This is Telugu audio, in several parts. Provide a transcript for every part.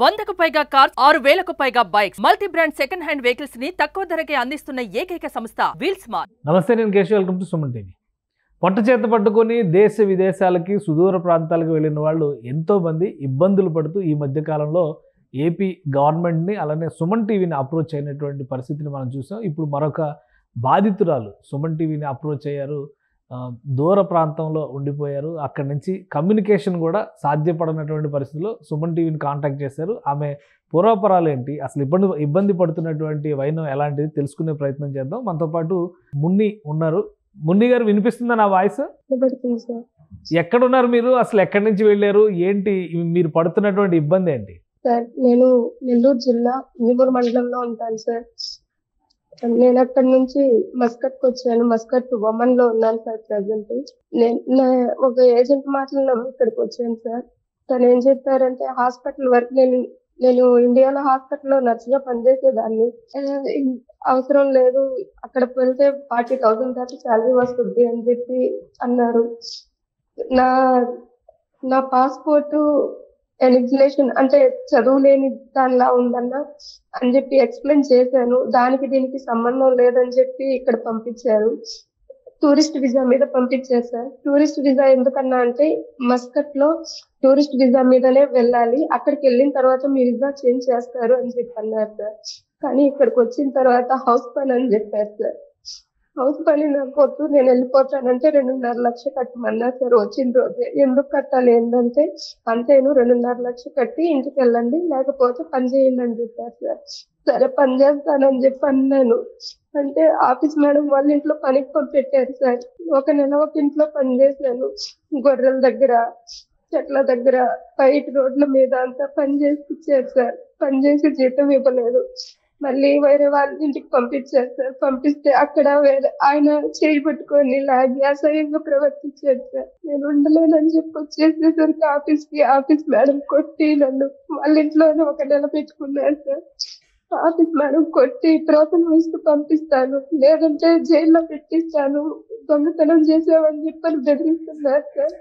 వందకు పైగా కార్స్ ఆరు వేలకు పైగా bikes multi brand second hand vehicles ని తక్కువ ధరకే అందిస్తున్న ఏకైక సంస్థ వీల్ స్మార్ట్ నమస్తే నేను Keshav welcome to Suman TV పొట్ట చేత పట్టుకొని దేశ విదేశాలకి సుదూర ప్రాంతాలకు వెళ్ళిన వాళ్ళు ఎంతోమంది ఇబ్బందులు పడుతూ ఈ మధ్య కాలంలో ఏపీ గవర్నమెంట్ని అలానే సుమన్ టీవీని అప్రోచ్ అయినటువంటి పరిస్థితిని మనం చూసాం ఇప్పుడు మరొక బాధితురాలు సుమన్ టీవీని అప్రోచ్ అయ్యారు ఆ, దూర ప్రాంతంలో ఉండిపోయారు అక్కడి నుంచి కమ్యూనికేషన్ కూడా సాధ్యపడనటువంటి పరిస్థితిలో సుమన్ టీవీని కాంటాక్ట్ చేశారు ఆమె పూర్వపరాలు ఏంటి అసలు ఇబ్బంది ఇబ్బంది పడుతున్నటువంటి వైనం ఎలాంటిది తెలుసుకునే ప్రయత్నం చేద్దాం మనతో పాటు మున్ని ఉన్నారు మున్ని గారు వినిపిస్తుందా నా వాయిస్ వినపడుతుంది సార్ ఎక్కడున్నారు మీరు అసలు ఎక్కడి నుంచి వెళ్ళారు ఏంటి ఇవి మీరు పడుతున్నటువంటి ఇబ్బంది ఏంటి సార్ నేను నెల్లూరు జిల్లా ఇంజమూరు మండలంలో ఉంటాను సార్ నేను అక్కడి నుంచి మస్కట్ కి వచ్చాను మస్కట్ వమన్ లో ఉన్నాను సార్ ప్రజెంట్ నేను నా- ఒక ఏజెంట్ మాటలు నమ్మి ఇక్కడికి వచ్చాను సార్ తను ఏం చెప్పారంటే హాస్పిటల్ వరకు నేను నేను ఇండియాలో హాస్పిటల్లో నర్సుగా పనిచేసేదాన్ని ఆ, ఇం- అవసరం లేదు అక్కడ వెళ్తే ఫార్టీ థౌసండ్ దాకా శాలరీ వస్తుంది అని చెప్పి అన్నారు నా నా పాస్పోర్ట్ ఎలిజిలేషన్ అంటే చదువు లేని దానిలా ఉందన్న అని చెప్పి ఎక్స్ప్లెయిన్ చేశాను దానికి దీనికి సంబంధం లేదని చెప్పి ఇక్కడ పంపించారు టూరిస్ట్ వీసా మీద పంపించారు సార్ టూరిస్ట్ వీసా ఎందుకన్నా అంటే మస్కట్ లో టూరిస్ట్ వీసా మీదనే వెళ్ళాలి అక్కడికి వెళ్ళిన తర్వాత మీ వీసా చేంజ్ చేస్తారు అని చెప్పి అన్నారు సార్ కానీ ఇక్కడికి వచ్చిన తర్వాత హౌస్ పని అని చెప్పారు సార్ హౌస్ పని నాకు వద్దు నేను వెళ్ళిపోతానంటే రెండున్నర లక్ష కట్టమన్నారు సార్ వచ్చిన రోజే ఎందుకు కట్టాలి ఏంటంటే అంతేను రెండున్నర లక్ష కట్టి ఇంటికి వెళ్ళండి లేకపోతే పని చేయండి అని చెప్పారు సార్ సరే పని చేస్తానని చెప్పి అన్నాను అంటే ఆఫీస్ మేడం వాళ్ళ ఇంట్లో పనికి పంపెట్టారు సార్ ఒక నెల ఒక ఇంట్లో పని చేశాను గొర్రెల దగ్గర చెట్ల దగ్గర బయట రోడ్ల మీద అంతా పని చేసి ఇచ్చారు సార్ పని చేసి జీతం ఇవ్వలేదు మళ్ళీ వేరే వాళ్ళ ఇంటికి పంపించారు సార్ పంపిస్తే అక్కడ వేరే ఆయన చేయి పట్టుకొని లాగి అసహ్యంగా ప్రవర్తించారు సార్ నేను ఉండలేనని చెప్పి వచ్చేసేసరికి ఆఫీస్ కి ఆఫీస్ మేడం కొట్టి నన్ను వాళ్ళ ఇంట్లోనే ఒక నెల పెట్టుకున్నారు సార్ ఆఫీస్ మేడం కొట్టి ప్రోతన వయసుకు పంపిస్తాను లేదంటే జైల్లో పెట్టిస్తాను దొంగతనం చేసావని చెప్పని బెదిరిస్తున్నారు సార్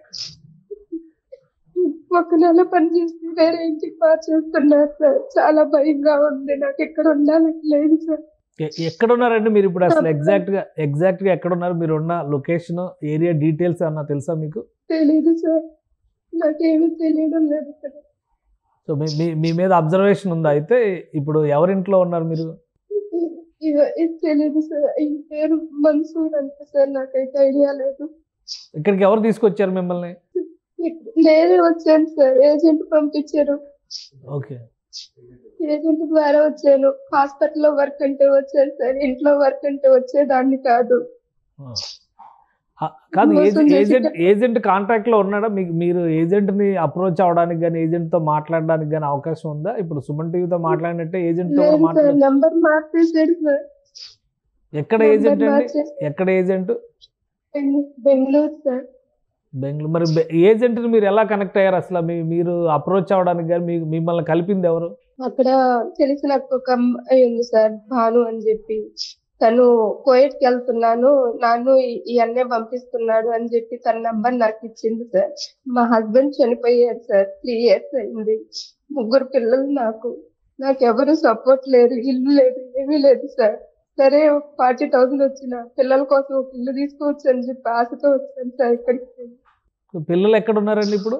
ఒక నెల పని చేసి వేరే ఇంటికి మార్చేస్తున్నారు సార్ చాలా భయంగా ఉంది నాకు ఇక్కడ ఉండాలని లేదు సార్ ఎ- ఎక్కడున్నారండి మీరు ఇప్పుడు అసలు ఎగ్జాక్ట్ గా ఎగ్జాక్ట్ గా ఎక్కడున్నారు మీరు ఉన్న లొకేషన్ ఏరియా డీటెయిల్స్ ఏమన్నా తెలుసా మీకు తెలీదు సార్ నాకేమీ తెలియడం లేదు ఇక్కడ సో మీ మీ- మీ మీద అబ్జర్వేషన్ ఉందా అయితే ఇప్పుడు ఎవరింట్లో ఉన్నారు మీరు ఇవ- ఇది తెలీదు సార్ ఈ పేరు మన్సూర్ అంటే సార్ నాకైతే ఐడియా లేదు ఇక్కడికి ఎవరు తీసుకొచ్చారు మిమ్మల్ని నేనే వచ్చాను సార్ ఏజెంట్ పంపించారు ఓకే ఏజెంట్ ద్వారా వచ్చాను హాస్పిటల్లో వర్క్ అంటే వచ్చాను సార్ ఇంట్లో వర్క్ అంటే వచ్చేదాన్ని కాదు ఆ. ఆ, కాదు మోసం ఏజెంట్ చేసి ఏజెంట్ ఏజెంట్ కాంటాక్ట్ లో ఉన్నాడా మీకు మీరు ఏజెంట్ ని అప్రోచ్ అవడానికి కానీ ఏజెంట్ తో మాట్లాడడానికి కానీ అవకాశం ఉందా ఇప్పుడు సుమన్ టీవీతో మాట్లాడినట్టే ఏజెంట్ తో కూడా లేదు సార్ మాట్లాడ నెంబర్ మార్చేసాడు సార్ ఎక్కడ నెంబర్ ఏజెంట్ అండి మార్చేసి ఎక్కడ ఏజెంట్ బెంగళూరు సార్ బెంగళూరు మరి ఏజెంట్ ని మీరు ఎలా కనెక్ట్ అయ్యారు అసలు మీ మీరు అప్రోచ్ అవడానికి కానీ మీ మిమ్మల్ని కలిపింది ఎవరు అక్కడ తెలిసిన ఒక అమ్మాయి ఉంది సార్ భాను అని చెప్పి తను కోయట్ కి వెళ్తున్నాను నాన్ను ఈ- ఈ అన్నే పంపిస్తున్నాడు అని చెప్పి తన నంబర్ నాకు ఇచ్చింది సార్ మా హస్బెండ్ చనిపోయారు సార్ త్రీ ఇయర్స్ అయింది ముగ్గురు పిల్లలు నాకు నాకు ఎవరు సపోర్ట్ లేరు ఇల్లు లేదు ఏమీ లేదు సార్ సరే ఒక ఫార్టీ థౌసండ్ వచ్చిన పిల్లల కోసం ఒక ఇల్లు తీసుకోవచ్చు అని చెప్పి ఆశతో వచ్చాను సార్ ఇక్కడికి పిల్లలు ఎక్కడ ఉన్నారండి ఇప్పుడు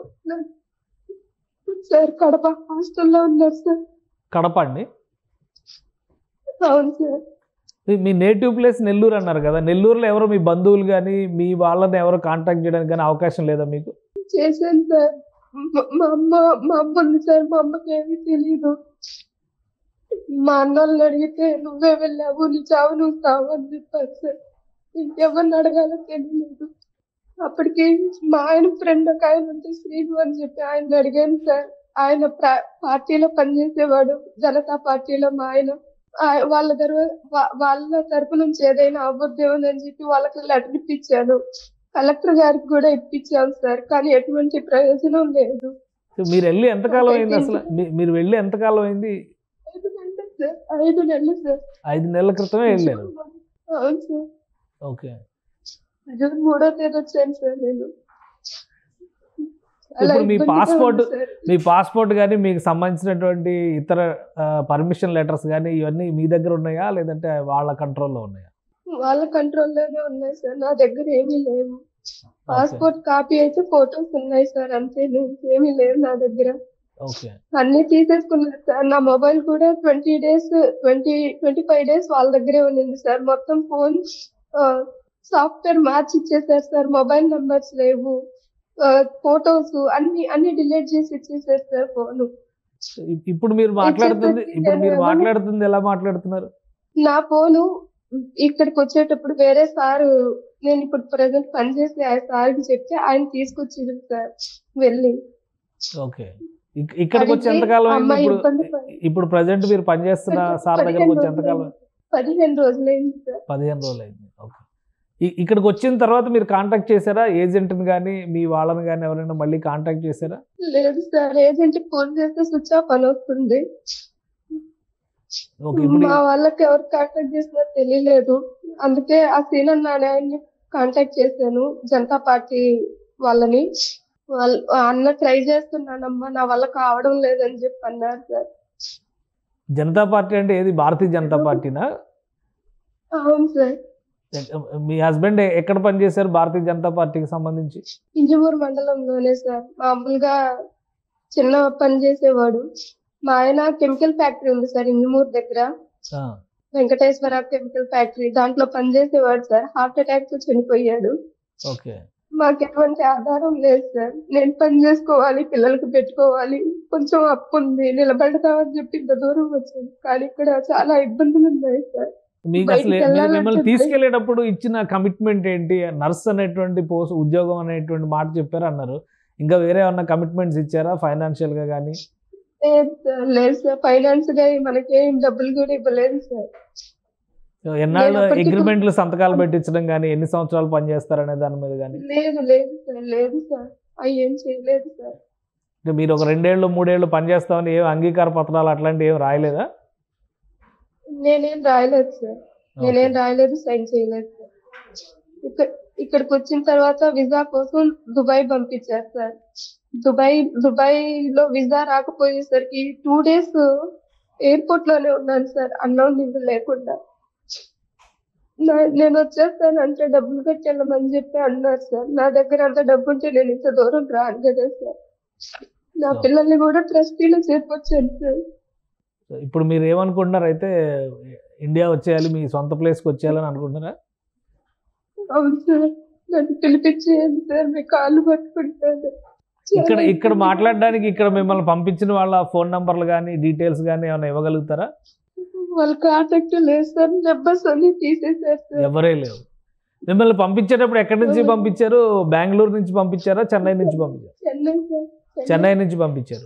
సార్ కడప హాస్టల్లో ఉన్నారు సార్ కడప అండి అవును సార్ మీ- మీ నేటివ్ ప్లేస్ నెల్లూరు అన్నారు కదా నెల్లూరులో ఎవరు మీ బంధువులు కానీ మీ వాళ్ళని ఎవరు కాంటాక్ట్ చేయడానికి కానీ అవకాశం లేదా మీకు చేశాను సార్ మ- మా అమ్మ మా అమ్మ ఉంది సార్ మా అమ్మకి ఏమీ తెలియదు మా అన్నోళ్ళని అడిగితే నువ్వే వెళ్ళావు నీ చావు నువ్వు చావు అని చెప్పారు సార్ ఇంకెవరిని అడగాలో తెలియలేదు అప్పటికి మా ఆయన ఫ్రెండ్ ఒక ఆయన ఉంటే శ్రీను అని చెప్పి ఆయన అడిగాను సార్ ఆయన ప్రా- పార్టీలో పనిచేసేవాడు జనతా పార్టీలో మా ఆయన ఆ- వాళ్ళ దగ్గర వా- వాళ్ళ తరపు నుంచి ఏదైనా అవ్వద్దేమో అని చెప్పి వాళ్ళకి లెటర్ ఇప్పించాను కలెక్టర్ గారికి కూడా ఇప్పించాం సార్ కానీ ఎటువంటి ప్రయోజనం లేదు సో మీరు వెళ్ళి ఎంతకాలం అయింది అసలు మీ- మీరు వెళ్ళి ఎంతకాలం అయింది ఐదు నెలలు సార్ ఐదు నెలలు సార్ ఐదు నెలల క్రితమే వెళ్ళారు అవును సార్ ఓకే జూన్ మూడో తేదీ వచ్చాను సార్ నేను చాలా ఇప్పుడు మీ ఇబ్బందిగా passport- ఉంది సార్. మీ పాస్పోర్ట్ కానీ మీకు సంబంధించినటువంటి ఇతర పర్మిషన్ లెటర్స్ కానీ ఇవన్నీ మీ దగ్గర ఉన్నాయా లేదంటే వాళ్ళ కంట్రోల్లో ఉన్నాయా వాళ్ళ కంట్రోల్లోనే ఉన్నాయి సార్ నా దగ్గర ఏమీ లేవు పాస్పోర్ట్ కాపీ అయితే ఫొటోస్ ఉన్నాయి సార్ అంతే ఏమీ లేవు నా దగ్గర ఓకే అన్ని తీసేసుకున్నారు సార్ నా మొబైల్ కూడా twenty days twenty twenty five days వాళ్ళ దగ్గరే ఉండింది సార్ మొత్తం ఫోన్ సాఫ్ట్వేర్ మార్చి ఇచ్చేసారు సార్ మొబైల్ నంబర్స్ లేవు ఫొటోస్ అన్ని అన్ని డిలీట్ చేసి ఇచ్చేసారు సార్ ఫోన్ ఇప్- ఇప్పుడు మీరు మాట్లాడుతుంది ఇచ్చేసి ఇప్పుడు మీరు నేను మాట్లాడుతుంది ఎలా మాట్లాడుతున్నారు నా ఫోను ఇక్కడికి వచ్చేటప్పుడు వేరే సార్ నేను ఇప్పుడు ప్రజెంట్ పనిచేసే ఆ సార్కి చెప్తే ఆయన తీసుకొచ్చింది సార్ వెళ్ళి ఓకే ఇక్- ఇక్కడికి వచ్చి అడిగితే ఎంతకాలం అయింది అమ్మాయి ఇప్పుడు ఇబ్బంది పడి- ఇప్పుడు ప్రజెంట్ మీరు పనిచేస్తున్న సార్ దగ్గరకు వచ్చి ఎంతకాలం పదిహేను రోజులైంది సార్ పదిహేను రోజులు అయింది ఓకే ఇ- ఇక్కడికి వచ్చిన తర్వాత మీరు కాంటాక్ట్ చేశారా ఏజెంట్ని కానీ మీ వాళ్ళని కానీ ఎవరైనా మళ్ళీ కాంటాక్ట్ చేశారా లేదు సార్ ఏజెంట్ ఫోన్ చేస్తే స్విచ్ ఆఫ్ అని వస్తుంది ఓకే ఇప్పుడు మా వాళ్ళకి ఎవరు కాంటాక్ట్ చేసినా తెలియలేదు అందుకే ఆ సీనియర్ నాయన్ని కాంటాక్ట్ చేశాను జనతా పార్టీ వాళ్ళని వాళ్ళ ఆ అన్న ట్రై చేస్తున్నానమ్మా నా వల్ల కావడం లేదని చెప్పి అన్నారు సార్ జనతా పార్టీ అంటే ఏది భారతీయ జనతా పార్టీనా అవును సార్ మీ హస్బెండ్ ఎక్కడ పనిచేశారు భారతీయ జనతా పార్టీకి సంబంధించి ఇంజమూరు మండలంలోనే సార్ మామూలుగా చిన్న పని చేసేవాడు మా ఆయన కెమికల్ ఫ్యాక్టరీ ఉంది సార్ ఇంజమూరు దగ్గర ఆ, వెంకటేశ్వర కెమికల్ ఫ్యాక్టరీ దాంట్లో పనిచేసేవాడు సార్ హార్ట్ అటాక్ తో చనిపోయాడు ఓకే మాకు ఎటువంటి ఆధారం లేదు సార్ నేను పని చేసుకోవాలి పిల్లలకి పెట్టుకోవాలి కొంచెం అప్పు ఉంది నిలబెడతామని చెప్పి ఇంత దూరం వచ్చాను కానీ ఇక్కడ చాలా ఇబ్బందులు ఉన్నాయి సార్ మీకు బయటికి అసలు మీరు వెళ్ళాలంటే మిమ్మల్ని భయం. తీసుకెళ్లేటప్పుడు ఇచ్చిన కమిట్మెంట్ ఏంటి నర్స్ అనేటువంటి పోస్ట్ ఉద్యోగం అనేటువంటి మాట చెప్పారు అన్నారు ఇంకా వేరే ఏమన్నా కమిట్మెంట్స్ ఇచ్చారా ఫైనాన్షియల్ గా కానీ లేదు సార్ లేదు సార్ ఫైనాన్స్ గా మనకేం డబ్బులు కూడా ఇవ్వలేదు సార్ ఎన్నాళ్ళు నేను అప్పటికి- అగ్రిమెంట్లు సంతకాలు పెట్టించడం కానీ ఎన్ని సంవత్సరాలు పనిచేస్తారనే దాని మీద కానీ లేదు లేదు సార్ లేదు సార్ అవి ఏం చేయలేదు సార్ అంటే మీరు ఒక రెండేళ్ళు మూడేళ్ళు పనిచేస్తామని ఏం అంగీకార పత్రాలు అట్లాంటివి ఏం రాయలేదా నేనేం రాయలేదు సార్ నేనేం రాయలేదు సైన్ చేయలేదు సార్ ఇక్కడ ఇక్కడికి వచ్చిన తర్వాత వీసా కోసం దుబాయ్ పంపించారు సార్ దుబాయ్ దుబాయ్ లో వీసా రాకపోయేసరికి టూ డేస్ ఎయిర్పోర్ట్ లోనే ఉన్నాను సార్ అన్నం నీళ్ళు లేకుండా నా- నేను వచ్చేస్తాను అంటే డబ్బులు కట్టి వెళ్ళమని చెప్పి అన్నారు సార్ నా దగ్గర అంత డబ్బు ఉంటే నేను ఇంత దూరం రాను కదా సార్ నా Oh. పిల్లల్ని కూడా ట్రస్టీలో చేర్పొచ్చాను సార్ ఇప్పుడు మీరు ఏమనుకుంటున్నారు అయితే ఇండియా వచ్చేయాలి మీ సొంత ప్లేస్కి వచ్చేయాలని అనుకుంటున్నారా అవును సార్ నన్ను పిలిపించేయండి సార్ మీ కాళ్ళు పట్టుకుంటాను ఇక్కడ ఇక్కడ మాట్లాడడానికి ఇక్కడ మిమ్మల్ని పంపించిన వాళ్ళ ఫోన్ నంబర్లు కానీ డీటెయిల్స్ కానీ ఏమైనా ఇవ్వగలుగుతారా వాళ్ళ కాంటాక్ట్ లేదు సార్ నెంబర్స్ అన్ని తీసేశారు సార్ ఎవరే లేవు మిమ్మల్ని పంపించేటప్పుడు ఎక్కడి నుంచి పంపించారు బెంగళూరు నుంచి పంపించారా చెన్నై నుంచి పంపించారు చెన్నై సార్ చెన్నై నుంచి పంపించారు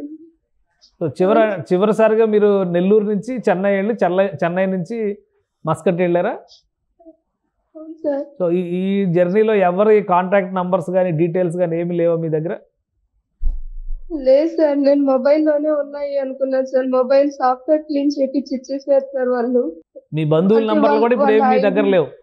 సో చివర చివరిసారిగా మీరు నెల్లూరు నుంచి చెన్నై వెళ్ళి చెన్నై చెన్నై నుంచి మస్కట్ వెళ్ళారా అవును సార్ సో ఈ ఈ జర్నీలో ఎవరి కాంటాక్ట్ నంబర్స్ కానీ డీటెయిల్స్ కానీ ఏమి లేవా మీ దగ్గర లేదు సార్ నేను మొబైల్ లోనే ఉన్నాయి అనుకున్నాను సార్ మొబైల్ సాఫ్ట్వేర్ క్లీన్ చేపించి ఇచ్చేసారు సార్ వాళ్ళు మీ బంధువుల అంటే నంబర్లు కూడా ఇప్పుడు ఏమి మీ వాళ్ళ దగ్గర ID లేవు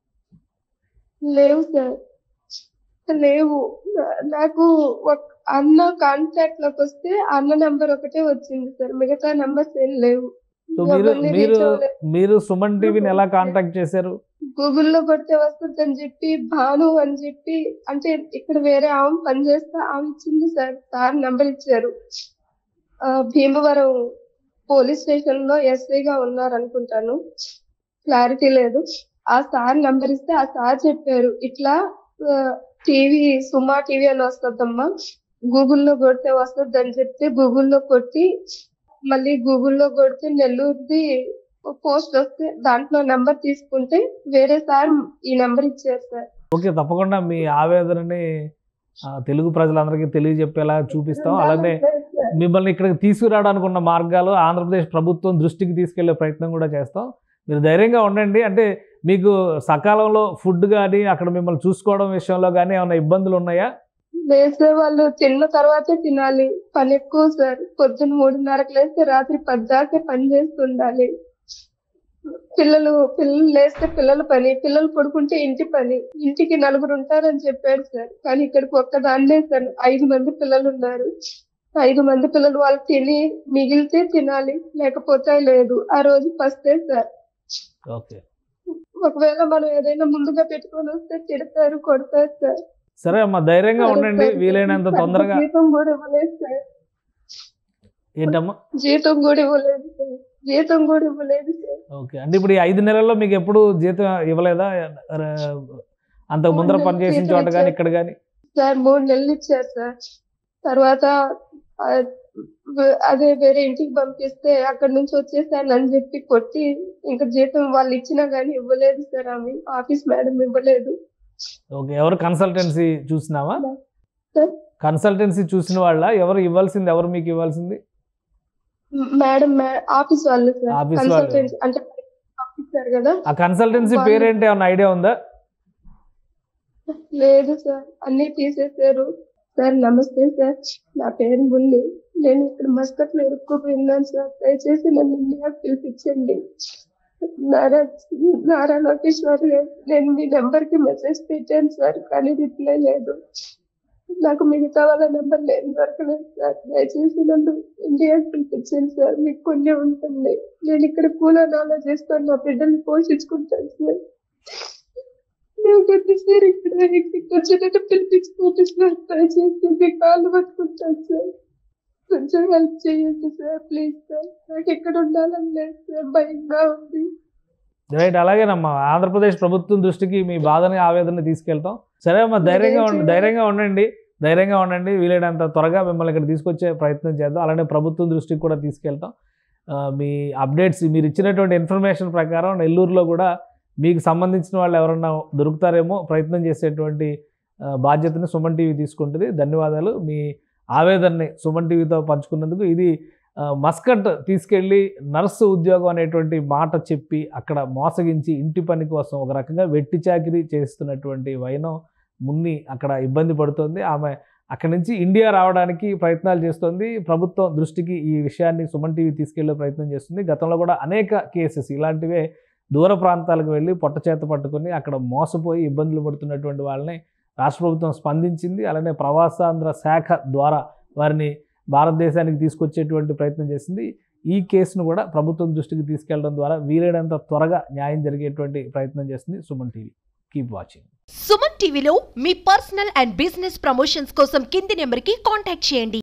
లేవు సార్ లేవు నా- నాకు ఒక అన్న కాంటాక్ట్ లోకి వస్తే అన్న నెంబర్ ఒకటే వచ్చింది సార్ మిగతా నెంబర్స్ ఏం లేవు సో మీరు ఎవరిని మీరు reach అవ్వలేదు. మీరు సుమన్ టీవీని ఎలా కాంటాక్ట్ చేశారు గూగుల్లో కొడితే వస్తుంది అని చెప్పి భాను అని చెప్పి అంటే ఇక్కడ వేరే ఆమె పనిచేస్తే ఆమె ఇచ్చింది సార్ సార్ నంబర్ ఇచ్చారు ఆ, భీమవరం పోలీస్ స్టేషన్ లో ఎస్ఐగా ఉన్నారు అనుకుంటాను క్లారిటీ లేదు ఆ సార్ నంబర్ ఇస్తే ఆ సార్ చెప్పారు ఇట్లా టీవీ సుమా టీవీ అని వస్తుందమ్మా గూగుల్లో కొడితే వస్తుంది అని చెప్తే గూగుల్లో కొట్టి మళ్ళీ గూగుల్లో కొడితే నెల్లూరుది పోస్ట్ వస్తే దాంట్లో నెంబర్ తీసుకుంటే వేరే సార్ ఈ నెంబర్ ఇచ్చారు సార్ ఓకే తప్పకుండా మీ ఆవేదనని ఆ, తెలుగు ప్రజలందరికీ తెలియజెప్పేలా చూపిస్తాం అలానే మిమ్మల్ని ఇక్కడికి తీసుకురావడానికి ఉన్న మార్గాలు ఆంధ్రప్రదేశ్ ప్రభుత్వం దృష్టికి తీసుకెళ్లే ప్రయత్నం కూడా చేస్తాం మీరు ధైర్యంగా ఉండండి అంటే మీకు సకాలంలో ఫుడ్ కానీ అక్కడ మిమ్మల్ని చూసుకోవడం విషయంలో కానీ ఏమైనా ఇబ్బందులు ఉన్నాయా లేదు సార్ వాళ్ళు తిన్న తర్వాతే తినాలి పని ఎక్కువ సార్ పొద్దున్న మూడున్నరకు లేస్తే రాత్రి పది దాకా పని చేస్తుండాలి పిల్లలు పిల్లలు లేస్తే పిల్లల పని పిల్లలు పడుకుంటే ఇంటి పని ఇంటికి నలుగురు ఉంటారని చెప్పాడు సార్ కానీ ఇక్కడికి ఒక్కదాన్నే సార్ ఐదు మంది పిల్లలు ఉన్నారు ఐదు మంది పిల్లలు వాళ్ళు తిని మిగిలితే తినాలి లేకపోతే లేదు ఆ రోజు ఫస్టే సార్ ఓకే ఒకవేళ మనం ఏదైనా ముందుగా పెట్టుకొని వస్తే తిడతారు కొడతారు సార్ సరే అమ్మా ధైర్యంగా ఉండండి సార్, వీలైనంత సార్, తొందరగా జీతం కూడా ఇవ్వలేదు సార్ ఏంటమ్మా జీతం కూడా ఇవ్వలేదు సార్ జీతం కూడా ఇవ్వలేదు సార్ ఓకే అంటే ఇప్పుడు ఈ ఐదు నెలల్లో మీకు ఎప్పుడు జీతం ఇవ్వలేదా ర- అంతకు ముందర మూడు పని చేసిన నెలలు చోట జీతం కానీ ఇచ్చారు. ఇక్కడ కానీ సార్ మూడు నెలలు ఇచ్చారు సార్ తర్వాత ఆ, వ- అదే వేరే ఇంటికి పంపిస్తే అక్కడ నుంచి వచ్చేసాను అని చెప్పి కొట్టి ఇంకా జీతం వాళ్ళు ఇచ్చినా గానీ ఇవ్వలేదు సార్ ఆమె ఆఫీస్ మేడం ఇవ్వలేదు ఓకే ఎవరు కన్సల్టెన్సీ చూసినావా సార్ కన్సల్టెన్సీ చూసిన వాళ్ళ ఎవరు ఇవ్వాల్సింది ఎవరు మీకు ఇవ్వాల్సింది మేడం మే- ఆఫీస్ వాళ్ళు సార్ ఆఫీస్ వాళ్ళు. కన్సల్టెన్సీ అంటే పంపిస్తారు కదా ఆ కన్సల్టెన్సీ వాళ్ళు- పేరేంటి ఏమన్నా ఐడియా ఉందా లేదు సార్ అన్ని తీసేశారు సార్ నమస్తే సార్ నా పేరు ముల్లి నేను ఇక్కడ మస్కట్ లో ఇరుక్కుపోయినాను సార్ దయచేసి నన్ను ఇండియాకి పిలిపించండి నారా నారా లోకేశ్వర్ గారు, నేను మీ నెంబర్ కి మెసేజ్ పెట్టాను సార్ కానీ రిప్లై లేదు నాకు మిగతా వాళ్ళ నెంబర్ లేదు దొరకలేదు సార్ దయచేసి నన్ను ఇండియాకి పిలిపించండి సార్ మీకు కొన్ని ఉంటుంది నేను ఇక్కడ కూలని ఆలోచిస్తాను నా బిడ్డల్ని పోషించుకుంటాను సార్ మేము సార్ ఇక్కడ ఇక్కడికి వచ్చినట్టు పిలిపించుకోండి సార్ దయచేసి మీ కాళ్ళు పట్టుకుంటాను సార్ కొంచెం హెల్ప్ చేయండి సార్ ప్లీజ్ సార్ నాకు ఎక్కడ ఉండాలని లేదు సార్ భయంగా ఉంది రైట్ అలాగేనమ్మా ఆంధ్రప్రదేశ్ ప్రభుత్వం దృష్టికి మీ బాధని ఆవేదన తీసుకెళ్తాం సరే అమ్మా ధైర్యంగా ఉండండి ధైర్యంగా ఉండండి ధైర్యంగా ఉండండి వీలైనంత త్వరగా మిమ్మల్ని ఇక్కడ తీసుకొచ్చే ప్రయత్నం చేద్దాం అలానే ప్రభుత్వం దృష్టికి కూడా తీసుకెళ్తాం ఆ, మీ అప్డేట్స్ మీరు ఇచ్చినటువంటి ఇన్ఫర్మేషన్ ప్రకారం నెల్లూరులో కూడా మీకు సంబంధించిన వాళ్ళు ఎవరన్నా దొరుకుతారేమో ప్రయత్నం చేసేటువంటి ఆ, బాధ్యతని సుమన్ టీవీ తీసుకుంటుంది ధన్యవాదాలు మీ ఆవేదనని సుమన్ టీవీతో పంచుకున్నందుకు ఇది ఆ, మస్కట్ తీసుకెళ్ళి నర్సు ఉద్యోగం అనేటువంటి మాట చెప్పి అక్కడ మోసగించి ఇంటి పని కోసం ఒక రకంగా వెట్టి చాకిరీ చేస్తున్నటువంటి వైనం మున్ని అక్కడ ఇబ్బంది పడుతుంది ఆమె అక్కడి నుంచి ఇండియా రావడానికి ప్రయత్నాలు చేస్తుంది ప్రభుత్వం దృష్టికి ఈ విషయాన్ని సుమన్ టీవీ తీసుకెళ్లే ప్రయత్నం చేస్తుంది గతంలో కూడా అనేక కేసెస్ ఇలాంటివే దూర ప్రాంతాలకు వెళ్ళి పొట్ట చేత పట్టుకొని అక్కడ మోసపోయి ఇబ్బందులు పడుతున్నటువంటి వాళ్ళని రాష్ట్ర ప్రభుత్వం స్పందించింది అలానే ప్రవాసాంధ్ర శాఖ ద్వారా వారిని భారతదేశానికి తీసుకొచ్చేటువంటి ప్రయత్నం చేసింది ఈ కేసును కూడా ప్రభుత్వం దృష్టికి తీసుకెళ్లడం ద్వారా వీలైనంత త్వరగా న్యాయం జరిగేటువంటి ప్రయత్నం చేస్తుంది Suman TV keep watching Suman టీవీలో మీ పర్సనల్ అండ్ బిజినెస్ ప్రమోషన్స్ కోసం కింది నెంబర్కి కాంటాక్ట్ చేయండి